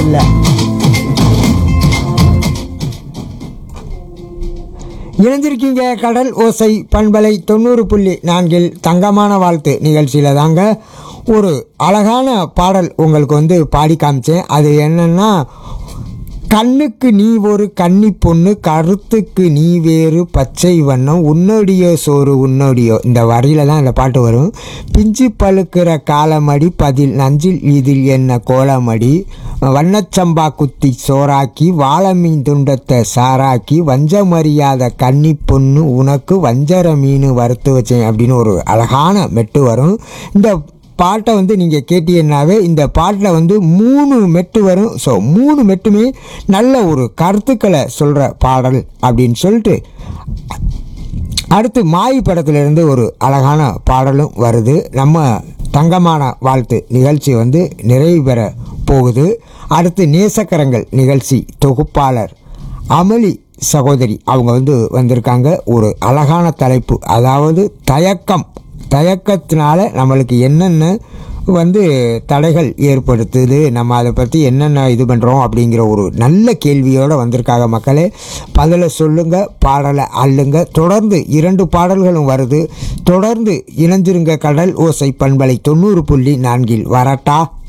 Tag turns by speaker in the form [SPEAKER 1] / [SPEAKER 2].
[SPEAKER 1] இல்லை இணைஞ்சிருக்கீங்க கடல் ஓசை பண்பலை தொண்ணூறு புள்ளி நான்கில் தங்கமான வாழ்த்து நிகழ்ச்சியில் தாங்க ஒரு அழகான பாடல் உங்களுக்கு வந்து பாடி காமிச்சேன் அது என்னன்னா கண்ணுக்கு நீ ஒரு கன்னி பொண்ணு கருத்துக்கு நீ வேறு பச்சை வண்ணம் உன்னோடியோ சோறு உன்னோடியோ இந்த வரியில தான் இந்த பாட்டு வரும் பிஞ்சு பழுக்கிற காலமடி பதில் நஞ்சில் இதில் என்ன கோலமடி வண்ணச்சம்பா குத்தி சோறாக்கி வாழைமீன் துண்டத்தை சாராக்கி வஞ்சமறியாத கன்னி பொண்ணு உனக்கு வஞ்சர மீன் வறுத்து வச்சேன் அப்படின்னு ஒரு அழகான மெட்டு வரும் இந்த பாட்டை வந்து நீங்கள் கேட்டீங்கன்னாவே இந்த பாட்டில் வந்து மூணு மெட்டு வரும் ஸோ மூணு மெட்டுமே நல்ல ஒரு கருத்துக்களை சொல்கிற பாடல் அப்படின்னு சொல்லிட்டு அடுத்து மாய் படத்திலிருந்து ஒரு அழகான பாடலும் வருது நம்ம தங்கமான வாழ்த்து நிகழ்ச்சி வந்து நிறைவு பெற போகுது அடுத்து நேசக்கரங்கள் நிகழ்ச்சி தொகுப்பாளர் அமளி சகோதரி அவங்க வந்து வந்திருக்காங்க ஒரு அழகான தலைப்பு அதாவது தயக்கம் தயக்கத்தினால நம்மளுக்கு என்னென்ன வந்து தடைகள் ஏற்படுத்துது நம்ம அதை பற்றி என்னென்ன இது பண்ணுறோம் அப்படிங்கிற ஒரு நல்ல கேள்வியோடு வந்திருக்காங்க மக்களே பதிலை சொல்லுங்க பாடலை அள்ளுங்க தொடர்ந்து இரண்டு பாடல்களும் வருது தொடர்ந்து இணைஞ்சிருங்க கடல் ஓசை பண்பலை தொண்ணூறு புள்ளி நான்கில் வரட்டா